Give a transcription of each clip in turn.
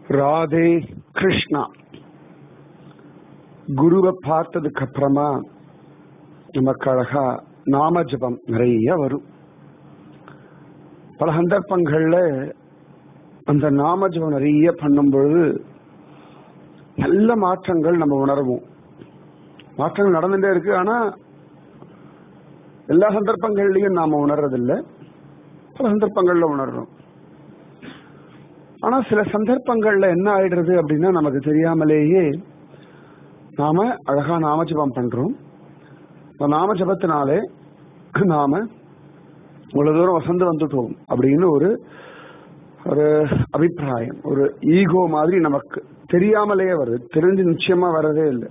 ராதே கிருஷ்ணா குருவை பார்த்ததுக்கு அப்புறமா நமக்கு அழகா நாம ஜபம் நிறைய வரும் பல சந்தர்ப்பங்கள்ல அந்த நாம ஜபம் நிறைய பண்ணும்பொழுது நல்ல மாற்றங்கள் நம்ம உணர்வோம் மாற்றங்கள் நடந்துட்டே இருக்கு ஆனா எல்லா சந்தர்ப்பங்கள்லயும் நாம உணர்றதில்லை பல சந்தர்ப்பங்கள்ல உணர்றோம் ஆனா சில சந்தர்ப்பங்கள்ல என்ன ஆயிடுறது அப்படின்னா நமக்கு தெரியாமலேயே நாம அழகா நாமஜபம் பண்றோம் இந்த நாமஜபத்தினாலே நாம இவ்வளவு தூரம் வசந்து வந்துட்டோம் அப்படின்னு ஒரு ஒரு அபிப்பிராயம் ஒரு ஈகோ மாதிரி நமக்கு தெரியாமலேயே வருது தெரிஞ்சு நிச்சயமா வரதே இல்லை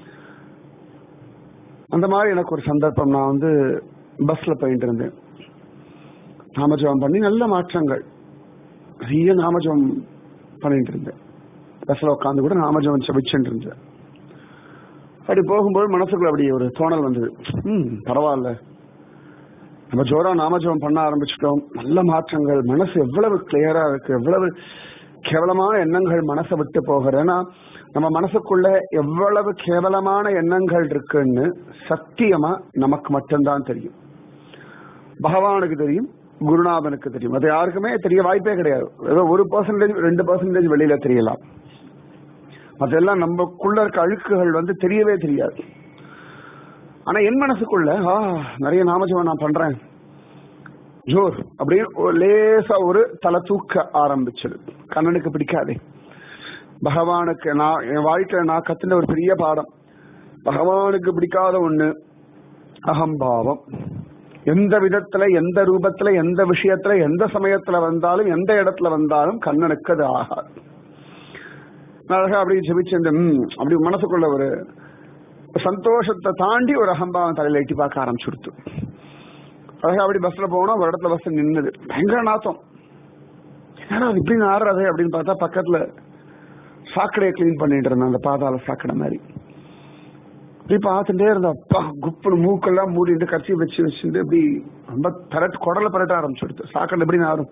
அந்த மாதிரி எனக்கு ஒரு சந்தர்ப்பம் நான் வந்து பஸ்ல போயிட்டு இருந்தேன் நாமஜபம் பண்ணி நல்ல மாற்றங்கள் நிறைய நாமஜபம் பண்ணிட்டு இருந்தேன் பஸ்ல உட்காந்து கூட நாமஜபம் செபிச்சுட்டு இருந்தேன் அப்படி போகும்போது மனசுக்குள்ள அப்படி ஒரு தோணல் வந்தது ம் பரவாயில்ல நம்ம ஜோரா நாமஜபம் பண்ண ஆரம்பிச்சிட்டோம் நல்ல மாற்றங்கள் மனசு எவ்வளவு கிளியரா இருக்கு எவ்வளவு கேவலமான எண்ணங்கள் மனசை விட்டு போகிற ஏன்னா நம்ம மனசுக்குள்ள எவ்வளவு கேவலமான எண்ணங்கள் இருக்குன்னு சத்தியமா நமக்கு மட்டும்தான் தெரியும் பகவானுக்கு தெரியும் குருநாதனுக்கு தெரியும் அது யாருக்குமே தெரிய வாய்ப்பே கிடையாது ஏதோ ஒரு பர்சன்டேஜ் ரெண்டு பர்சன்டேஜ் வெளியில தெரியலாம் அதெல்லாம் நமக்குள்ள இருக்க அழுக்குகள் வந்து தெரியவே தெரியாது ஆனா என் மனசுக்குள்ள ஆ நிறைய நாமஜபம் நான் பண்றேன் ஜோர் அப்படின்னு லேசா ஒரு தலை தூக்க ஆரம்பிச்சது கண்ணனுக்கு பிடிக்காதே பகவானுக்கு நான் என் வாழ்க்கையில நான் கத்துன ஒரு பெரிய பாடம் பகவானுக்கு பிடிக்காத ஒண்ணு அகம்பாவம் எந்த விதத்துல எந்த ரூபத்துல எந்த விஷயத்துல எந்த சமயத்துல வந்தாலும் எந்த இடத்துல வந்தாலும் கண்ணனுக்கு அது ஆகாது அழகா அப்படி ஜெபிச்சு இந்த அப்படி மனசுக்குள்ள ஒரு சந்தோஷத்தை தாண்டி ஒரு அகம்பாவம் தலையில எட்டி பார்க்க ஆரம்பிச்சுடுத்து அழகா அப்படி பஸ்ல போனா ஒரு இடத்துல பஸ் நின்னுது பயங்கர நாத்தம் என்னடா இப்படி நாடுறது அப்படின்னு பார்த்தா பக்கத்துல சாக்கடையை கிளீன் பண்ணிட்டு இருந்தேன் அந்த பாதாள சாக்கடை மாதிரி இப்படி பார்த்துட்டே இருந்த அப்பா குப்புனு மூக்கெல்லாம் மூடிட்டு கட்சி வச்சு வச்சுட்டு இப்படி ரொம்ப பரட்டு குடலை பரட்ட ஆரம்பிச்சுடுது சாக்கடை எப்படி நாரும்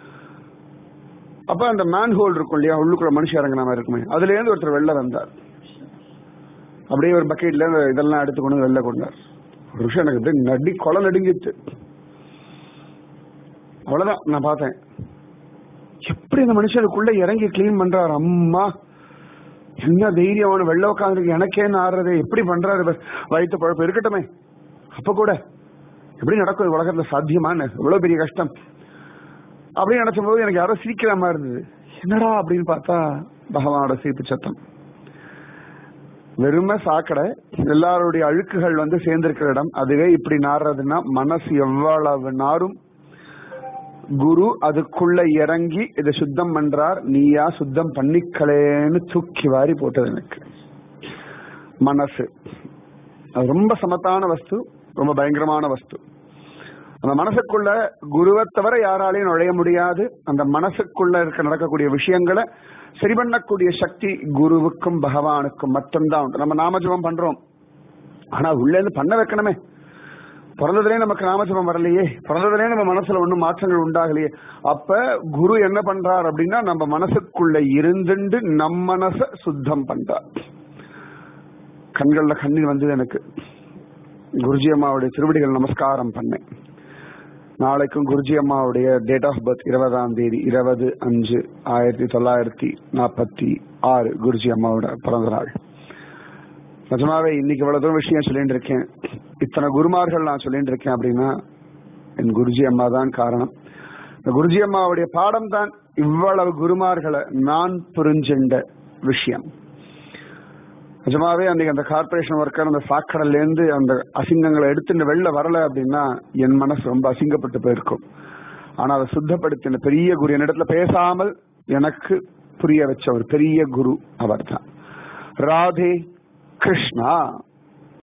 அப்ப அந்த மேன் ஹோல் இருக்கும் இல்லையா உள்ளுக்குள்ள மனுஷன் இறங்கின மாதிரி இருக்குமே அதுல இருந்து ஒருத்தர் வெளில வந்தார் அப்படியே ஒரு பக்கெட்ல இதெல்லாம் எடுத்து கொண்டு வெளில கொண்டார் ஒரு விஷயம் எனக்கு அப்படியே நடி கொலை நடுங்கிச்சு அவ்வளவுதான் நான் பார்த்தேன் எப்படி அந்த மனுஷனுக்குள்ள இறங்கி கிளீன் பண்றாரு அம்மா என்ன தைரியமான வெள்ள உட்காந்துருக்கு எனக்கே ஆடுறது எப்படி பண்றாரு வயிற்று பழப்பு இருக்கட்டுமே அப்ப கூட எப்படி நடக்கும் உலகத்துல சாத்தியமான இவ்வளவு பெரிய கஷ்டம் அப்படின்னு நினைச்சும் போது எனக்கு யாரோ சிரிக்கிற மாதிரி இருந்தது என்னடா அப்படின்னு பார்த்தா பகவானோட சிரிப்பு சத்தம் வெறும சாக்கடை எல்லாருடைய அழுக்குகள் வந்து சேர்ந்திருக்கிற இடம் அதுவே இப்படி நாடுறதுன்னா மனசு எவ்வளவு நாரும் குரு அதுக்குள்ள இறங்கி இதை சுத்தம் பண்றார் நீயா சுத்தம் பண்ணிக்கலேன்னு தூக்கி வாரி போட்டது எனக்கு மனசு அது ரொம்ப சமத்தான வஸ்து ரொம்ப பயங்கரமான வஸ்து அந்த மனசுக்குள்ள குருவை தவிர யாராலையும் நுழைய முடியாது அந்த மனசுக்குள்ள இருக்க நடக்கக்கூடிய விஷயங்களை சரி பண்ணக்கூடிய சக்தி குருவுக்கும் பகவானுக்கும் மட்டும்தான் உண்டு நம்ம நாமஜபம் பண்றோம் ஆனா உள்ள இருந்து பண்ண வைக்கணுமே பிறந்ததுலேயே நமக்கு நாமஜபம் வரலையே பிறந்ததுலேயே நம்ம மனசுல ஒன்றும் மாற்றங்கள் உண்டாகலையே அப்ப குரு என்ன பண்றார் அப்படின்னா நம்ம மனசுக்குள்ள இருந்துண்டு நம் மனச சுத்தம் பண்றார் கண்கள்ல கண்ணீர் வந்தது எனக்கு குருஜி அம்மாவுடைய திருவடிகள் நமஸ்காரம் பண்ணேன் நாளைக்கும் குருஜி அம்மாவுடைய டேட் ஆஃப் பர்த் இருபதாம் தேதி இருபது அஞ்சு ஆயிரத்தி தொள்ளாயிரத்தி நாற்பத்தி ஆறு குருஜி அம்மாவோட பிறந்த நாள் நிஜமாவே இன்னைக்கு இவ்வளவு தூரம் விஷயம் சொல்லிட்டு இருக்கேன் இத்தனை குருமார்கள் நான் சொல்லிட்டு இருக்கேன் அப்படின்னா என் குருஜி அம்மா தான் காரணம் இந்த குருஜி அம்மாவுடைய பாடம் தான் இவ்வளவு குருமார்களை நான் புரிஞ்சின்ற விஷயம் நிஜமாவே அன்னைக்கு அந்த கார்பரேஷன் ஒர்க்கர் அந்த சாக்கடையில இருந்து அந்த அசிங்கங்களை எடுத்துட்டு வெளில வரல அப்படின்னா என் மனசு ரொம்ப அசிங்கப்பட்டு போயிருக்கும் ஆனா அதை சுத்தப்படுத்தின பெரிய குரு என்னிடத்துல பேசாமல் எனக்கு புரிய வச்ச ஒரு பெரிய குரு அவர் தான் ராதே கிருஷ்ணா